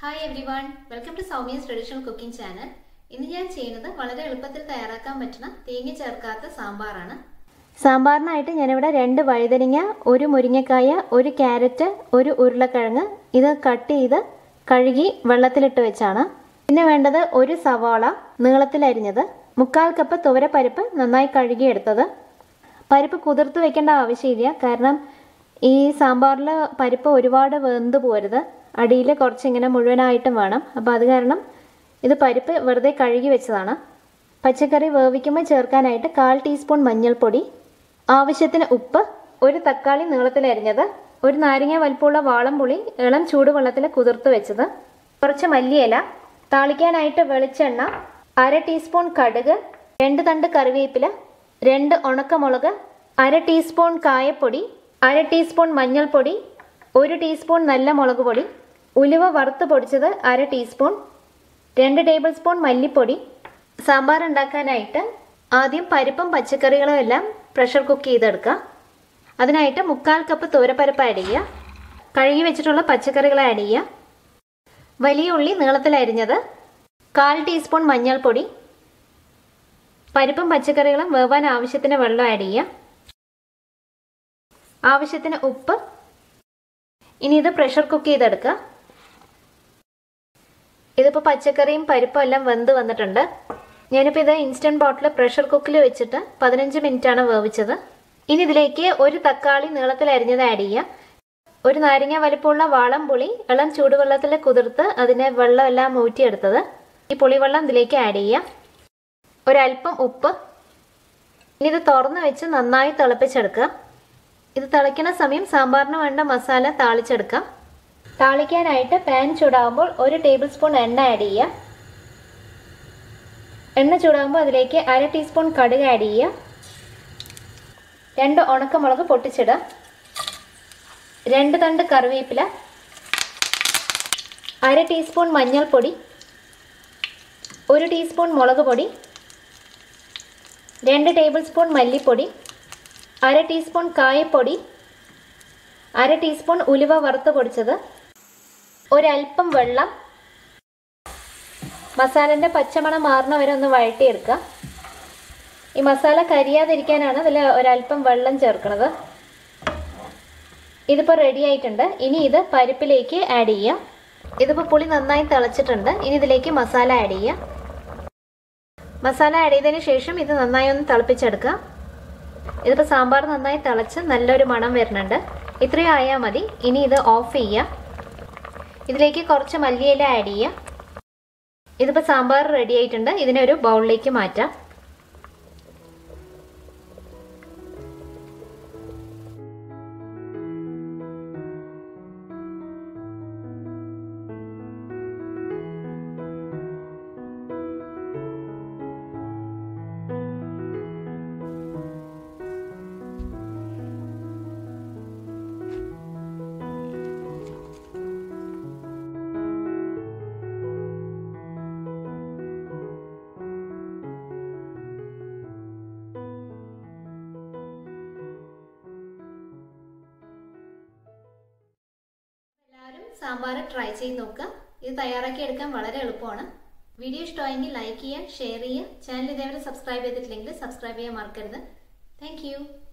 hi everyone welcome to Soumya's traditional cooking channel ഇന്ന് ഞാൻ ചെയ്യുന്നത് വളരെ എളുപ്പത്തിൽ തയ്യാറാക്കാൻ പറ്റുന്ന തേങ്ങ ചേർക്കാത്ത സാമ്പാറാണ് സാമ്പാറിനായിട്ട് ഞാനിവിടെ രണ്ട് വഴുതനങ്ങ ഒരു മുരിങ്ങക്കായ ഒരു ക്യാരറ്റ് ഒരു ഉരുളക്കിഴങ്ങ് ഇത് കട്ട് ചെയ്ത് കഴുകി വെള്ളത്തിലിട്ട് വെച്ചാണ് പിന്നെ വേണ്ടത് ഒരു സവാള നീളത്തിലരിഞ്ഞത് മുക്കാൽ കപ്പ് തുവരപ്പരിപ്പ് നന്നായി കഴുകിയെടുത്തത് പരിപ്പ് കുതിർത്ത് വെക്കേണ്ട ആവശ്യമില്ല കാരണം ഈ സാമ്പാറിൽ പരിപ്പ് ഒരുപാട് വെന്ത് പോരുത് അടിയിൽ കുറച്ചിങ്ങനെ മുഴുവനായിട്ടും വേണം അപ്പോൾ അത് കാരണം ഇത് പരിപ്പ് വെറുതെ കഴുകി വെച്ചതാണ് പച്ചക്കറി വേവിക്കുമ്പോൾ ചേർക്കാനായിട്ട് കാൽ ടീസ്പൂൺ മഞ്ഞൾപ്പൊടി ആവശ്യത്തിന് ഉപ്പ് ഒരു തക്കാളി നീളത്തിലരിഞ്ഞത് ഒരു നാരങ്ങ വലിപ്പമുള്ള വാളംപുളി ഇളം ചൂടുവെള്ളത്തിൽ കുതിർത്ത് വെച്ചത് കുറച്ച് മല്ലിയില താളിക്കാനായിട്ട് വെളിച്ചെണ്ണ അര ടീസ്പൂൺ കടുക് രണ്ട് തണ്ട് കറിവേപ്പില രണ്ട് ഉണക്കമുളക് അര ടീസ്പൂൺ കായപ്പൊടി അര ടീസ്പൂൺ മഞ്ഞൾപ്പൊടി ഒരു ടീസ്പൂൺ നല്ല മുളക് പൊടി ഉലുവ വറുത്ത് പൊടിച്ചത് അര ടീസ്പൂൺ രണ്ട് ടേബിൾ സ്പൂൺ മല്ലിപ്പൊടി സാമ്പാർ ഉണ്ടാക്കാനായിട്ട് ആദ്യം പരിപ്പും പച്ചക്കറികളും എല്ലാം പ്രഷർ കുക്ക് ചെയ്തെടുക്കുക അതിനായിട്ട് മുക്കാൽ കപ്പ് തോരപ്പരിപ്പ് ആഡ് ചെയ്യുക കഴുകി വെച്ചിട്ടുള്ള പച്ചക്കറികൾ ആഡ് ചെയ്യുക വലിയ ഉള്ളി നീളത്തിൽ അരിഞ്ഞത് കാൽ ടീസ്പൂൺ മഞ്ഞൾപ്പൊടി പരിപ്പും പച്ചക്കറികളും വേവാൻ ആവശ്യത്തിന് വെള്ളം ആഡ് ചെയ്യുക ആവശ്യത്തിന് ഉപ്പ് ഇനി ഇത് പ്രഷർ കുക്ക് ചെയ്തെടുക്കുക ഇതിപ്പോൾ പച്ചക്കറിയും പരിപ്പും എല്ലാം വെന്ത് വന്നിട്ടുണ്ട് ഞാനിപ്പോൾ ഇത് ഇൻസ്റ്റൻറ്റ് ബോട്ടിൽ പ്രഷർ കുക്കിൽ വെച്ചിട്ട് പതിനഞ്ച് മിനിറ്റാണ് വേവിച്ചത് ഇനി ഇതിലേക്ക് ഒരു തക്കാളി നീളത്തിൽ അരിഞ്ഞത് ആഡ് ചെയ്യുക ഒരു നാരങ്ങ വലിപ്പമുള്ള വാളം പുളി ഇളം ചൂടുവെള്ളത്തിൽ കുതിർത്ത് അതിനെ വെള്ളം എല്ലാം ഊറ്റിയെടുത്തത് ഈ പുളിവെള്ളം ഇതിലേക്ക് ആഡ് ചെയ്യുക ഒരല്പം ഉപ്പ് ഇനി ഇത് തുറന്ന് വെച്ച് നന്നായി തിളപ്പിച്ചെടുക്കുക ഇത് തിളയ്ക്കുന്ന സമയം സാമ്പാറിന് വേണ്ട മസാല താളിച്ചെടുക്കാം താളിക്കാനായിട്ട് പാൻ ചൂടാകുമ്പോൾ ഒരു ടേബിൾ സ്പൂൺ എണ്ണ ആഡ് ചെയ്യുക എണ്ണ ചൂടാകുമ്പോൾ അതിലേക്ക് അര ടീസ്പൂൺ കടുക് ആഡ് ചെയ്യുക രണ്ട് ഉണക്കമുളക് പൊട്ടിച്ചിടുക രണ്ട് തണ്ട് കറിവേപ്പില അര ടീസ്പൂൺ മഞ്ഞൾപ്പൊടി ഒരു ടീസ്പൂൺ മുളക് പൊടി രണ്ട് ടേബിൾ സ്പൂൺ മല്ലിപ്പൊടി അര ടീസ്പൂൺ കായപ്പൊടി അര ടീസ്പൂൺ ഉലുവ വറുത്ത് പൊടിച്ചത് ഒരല്പം വെള്ളം മസാലൻ്റെ പച്ചമണം മാറുന്ന വരെ ഒന്ന് വഴട്ടിയെടുക്കുക ഈ മസാല കരിയാതിരിക്കാനാണ് അതിൽ ഒരല്പം വെള്ളം ചേർക്കുന്നത് ഇതിപ്പോൾ റെഡി ആയിട്ടുണ്ട് ഇനി ഇത് പരിപ്പിലേക്ക് ആഡ് ചെയ്യാം ഇതിപ്പോൾ പുളി നന്നായി തിളച്ചിട്ടുണ്ട് ഇനി ഇതിലേക്ക് മസാല ആഡ് ചെയ്യാം മസാല ആഡ് ചെയ്തതിന് ശേഷം ഇത് നന്നായി ഒന്ന് തിളപ്പിച്ചെടുക്കുക ഇതിപ്പോൾ സാമ്പാർ നന്നായി തിളച്ച് നല്ലൊരു മണം വരുന്നുണ്ട് ഇത്രയും ആയാൽ മതി ഇനി ഇത് ഓഫ് ചെയ്യുക ഇതിലേക്ക് കുറച്ച് മല്ലിയില ആഡ് ചെയ്യുക ഇതിപ്പോൾ സാമ്പാർ റെഡി ആയിട്ടുണ്ട് ഇതിനെ ഒരു ബൗളിലേക്ക് മാറ്റാം എല്ലാവരും സാമ്പാർ ട്രൈ ചെയ്ത് നോക്കുക ഇത് തയ്യാറാക്കി എടുക്കാൻ വളരെ എളുപ്പമാണ് വീഡിയോ ഇഷ്ടമായെങ്കിൽ ലൈക്ക് ചെയ്യുക ഷെയർ ചെയ്യുക ചാനൽ ഇതേവരെ സബ്സ്ക്രൈബ് ചെയ്തിട്ടില്ലെങ്കിൽ സബ്സ്ക്രൈബ് ചെയ്യാൻ മറക്കരുത് താങ്ക്